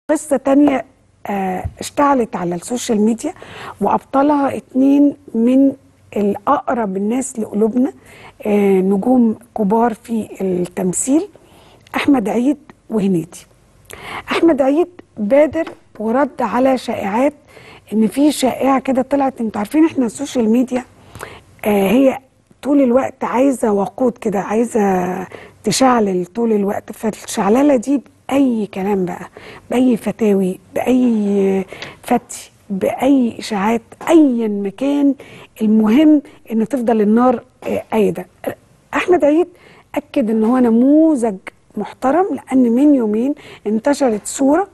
قصة تانية آه، اشتعلت على السوشيال ميديا وأبطلها اتنين من الأقرب الناس لقلوبنا آه، نجوم كبار في التمثيل أحمد عيد وهنيدي أحمد عيد بادر ورد على شائعات إن في شائعة كده طلعت انتوا عارفين احنا السوشيال ميديا آه، هي طول الوقت عايزة وقود كده عايزة تشعلل طول الوقت فالشعللة دي بأي كلام بقى بأي فتاوي بأي فتي بأي إشاعات أيا مكان المهم إن تفضل النار آه، قايدة أحمد عيد أكد إن هو نموذج محترم لأن من يومين انتشرت صورة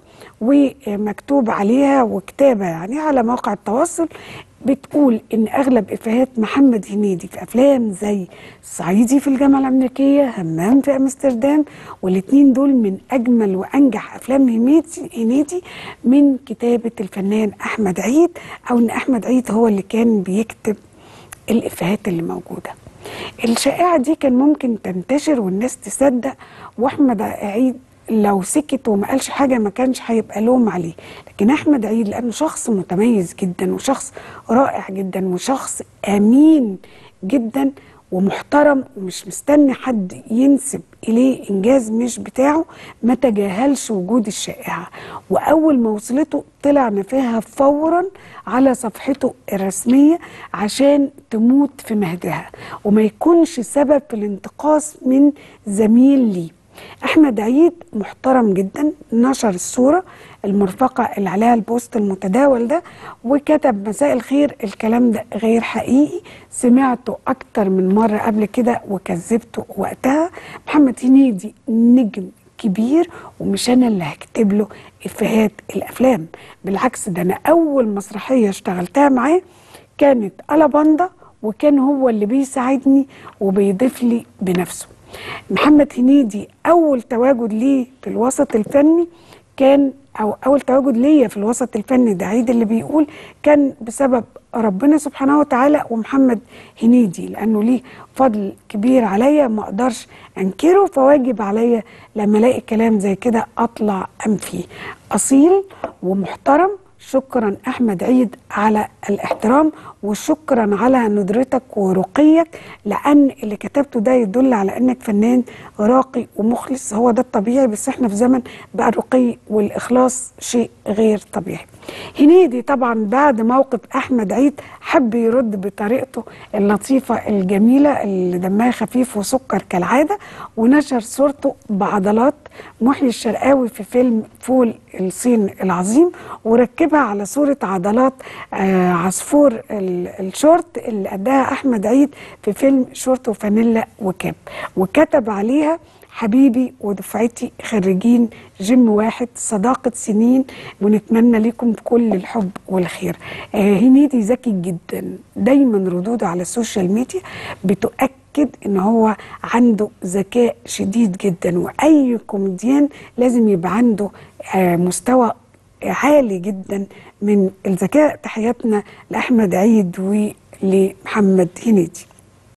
ومكتوب عليها وكتابة يعني على مواقع التواصل بتقول ان اغلب افيهات محمد هنيدي في افلام زي صعيدي في الجامعه الامريكيه همام في امستردام والاتنين دول من اجمل وانجح افلام هنيدي هنيدي من كتابه الفنان احمد عيد او ان احمد عيد هو اللي كان بيكتب الافيهات اللي موجوده الشائعه دي كان ممكن تنتشر والناس تصدق واحمد عيد لو سكت وما قالش حاجه ما كانش هيبقى لوم عليه لكن احمد عيد لانه شخص متميز جدا وشخص رائع جدا وشخص امين جدا ومحترم ومش مستني حد ينسب اليه انجاز مش بتاعه ما تجاهلش وجود الشائعه واول ما وصلته طلع نفاها فورا على صفحته الرسميه عشان تموت في مهدها وما يكونش سبب في الانتقاص من زميل ليه احمد عيد محترم جدا نشر الصوره المرفقه اللي عليها البوست المتداول ده وكتب مساء الخير الكلام ده غير حقيقي سمعته اكتر من مره قبل كده وكذبته وقتها محمد هنيدي نجم كبير ومش انا اللي هكتب له افيهات الافلام بالعكس ده انا اول مسرحيه اشتغلتها معاه كانت الاباندا وكان هو اللي بيساعدني وبيضيف لي بنفسه محمد هنيدي اول تواجد ليه في الوسط الفني كان او اول تواجد ليا في الوسط الفني ده عيد اللي بيقول كان بسبب ربنا سبحانه وتعالى ومحمد هنيدي لانه ليه فضل كبير عليا ما اقدرش انكره فواجب عليا لما الاقي كلام زي كده اطلع انفيه اصيل ومحترم شكرا احمد عيد على الاحترام وشكرا على ندرتك ورقيك لان اللي كتبته ده يدل على انك فنان راقي ومخلص هو ده الطبيعي بس احنا في زمن بقى الرقي والاخلاص شيء غير طبيعي هنيدي طبعا بعد موقف احمد عيد حب يرد بطريقته اللطيفه الجميله اللي دمها خفيف وسكر كالعاده ونشر صورته بعضلات محيي الشرقاوي في فيلم فول الصين العظيم وركبها على صوره عضلات آه عصفور الشورت اللي اداها احمد عيد في فيلم شورت وفانيلا وكاب وكتب عليها حبيبي ودفعتي خريجين جيم واحد صداقة سنين ونتمنى لكم كل الحب والخير آه هنيدي ذكي جدا دايما ردوده على السوشيال ميديا بتؤكد ان هو عنده ذكاء شديد جدا واي كوميديان لازم يبقى عنده آه مستوى عالي جدا من الذكاء تحياتنا لاحمد عيد ولمحمد هنيدي